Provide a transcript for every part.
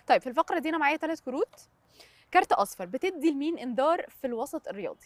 طيب في الفقره دي انا معايا ثلاث كروت كارت اصفر بتدي لمين انذار في الوسط الرياضي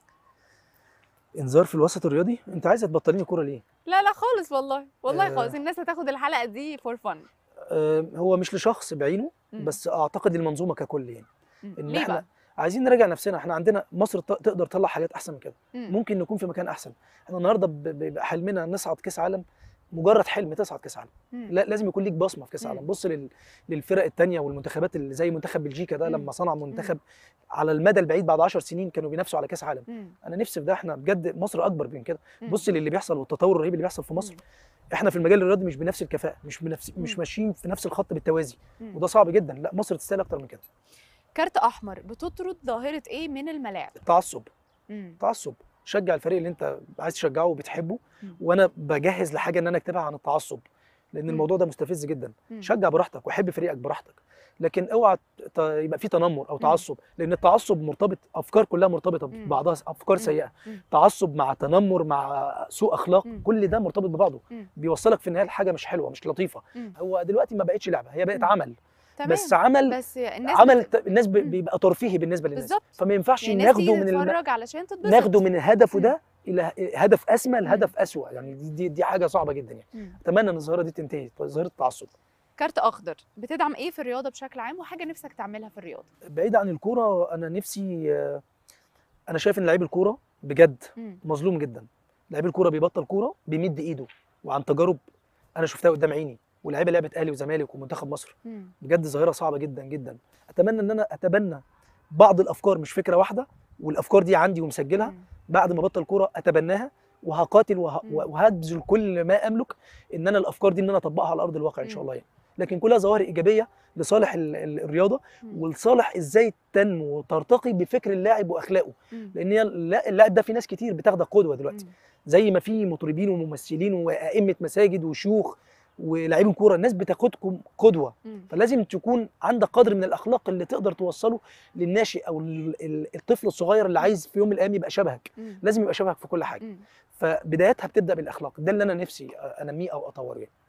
انذار في الوسط الرياضي انت عايزه تبطليني كوره ليه لا لا خالص والله والله آه. خالص الناس هتاخد الحلقه دي فور فن آه هو مش لشخص بعينه بس اعتقد المنظومه ككل يعني ان ليه احنا بقى عايزين نراجع نفسنا احنا عندنا مصر ت- تقدر تطلع حاجات احسن من كده مم. ممكن نكون في مكان احسن احنا النهارده ب- بيبقى حلمنا نصعد كاس عالم مجرد حلم تصعد كاس عالم مم. لا لازم يكون ليك بصمه في كاس مم. عالم بص لل... للفرق التانية والمنتخبات اللي زي منتخب بلجيكا ده مم. لما صنع منتخب على المدى البعيد بعد 10 سنين كانوا بينافسوا على كاس عالم مم. انا نفسي في ده احنا بجد مصر اكبر من كده مم. بص للي بيحصل والتطور الرهيب اللي بيحصل في مصر مم. احنا في المجال الرياضي مش بنفس الكفاءه مش بنفس مم. مش ماشيين في نفس الخط بالتوازي مم. وده صعب جدا لا مصر تستاهل اكتر من كده كارت احمر بتطرد ظاهره ايه من الملاعب التعصب مم. التعصب شجع الفريق اللي انت عايز تشجعه وبتحبه مم. وانا بجهز لحاجه ان انا اكتبها عن التعصب لان مم. الموضوع ده مستفز جدا مم. شجع براحتك وحب فريقك براحتك لكن اوعى ت- يبقى في تنمر او تعصب لان التعصب مرتبط افكار كلها مرتبطه مم. ببعضها افكار مم. سيئه مم. تعصب مع تنمر مع سوء اخلاق مم. كل ده مرتبط ببعضه مم. بيوصلك في النهايه لحاجه مش حلوه مش لطيفه مم. هو دلوقتي ما بقتش لعبه هي بقت مم. عمل تمام بس عمل بس الناس عمل بت... ت- الناس ب- مم. بيبقى ترفيهي بالنسبه للناس بالظبط فما ينفعش يعني الناس ناخده تيجي من الم... تتفرج علشان تتبسط ناخده من هدفه مم. ده الى هدف اسمى لهدف اسوأ يعني دي, دي دي حاجه صعبه جدا يعني مم. اتمنى ان الظاهره دي تنتهي ظاهره التعصب كارت اخضر بتدعم ايه في الرياضه بشكل عام وحاجه نفسك تعملها في الرياضه بعيد عن الكوره انا نفسي آه، انا شايف ان لعيب الكوره بجد مم. مظلوم جدا لعيب الكوره بيبطل كوره بيمد ايده وعن تجارب انا شفتها قدام عيني ولاعيبه لعبه اهلي وزمالك ومنتخب مصر مم. بجد ظاهره صعبه جدا جدا اتمنى ان انا اتبنى بعض الافكار مش فكره واحده والافكار دي عندي ومسجلها مم. بعد ما بطل كوره اتبناها وهقاتل وه... مم. وهبذل كل ما املك ان انا الافكار دي ان انا اطبقها على ارض الواقع ان شاء مم. الله يعني لكن كلها ظواهر ايجابيه لصالح ال- ال- الرياضه مم. ولصالح ازاي تنمو وترتقي بفكر اللاعب واخلاقه مم. لان هي اللا- اللاعب ده في ناس كتير بتاخدك قدوه دلوقتي مم. زي ما في مطربين وممثلين وائمه مساجد وشيوخ ولاعيبين كوره الناس بتاخدكم قدوه مم. فلازم تكون عندك قدر من الاخلاق اللي تقدر توصله للناشئ او ال- ال- الطفل الصغير اللي عايز في يوم من الايام يبقى شبهك مم. لازم يبقى شبهك في كل حاجه مم. فبدايتها بتبدا بالاخلاق ده اللي انا نفسي انميه او اطوره يعني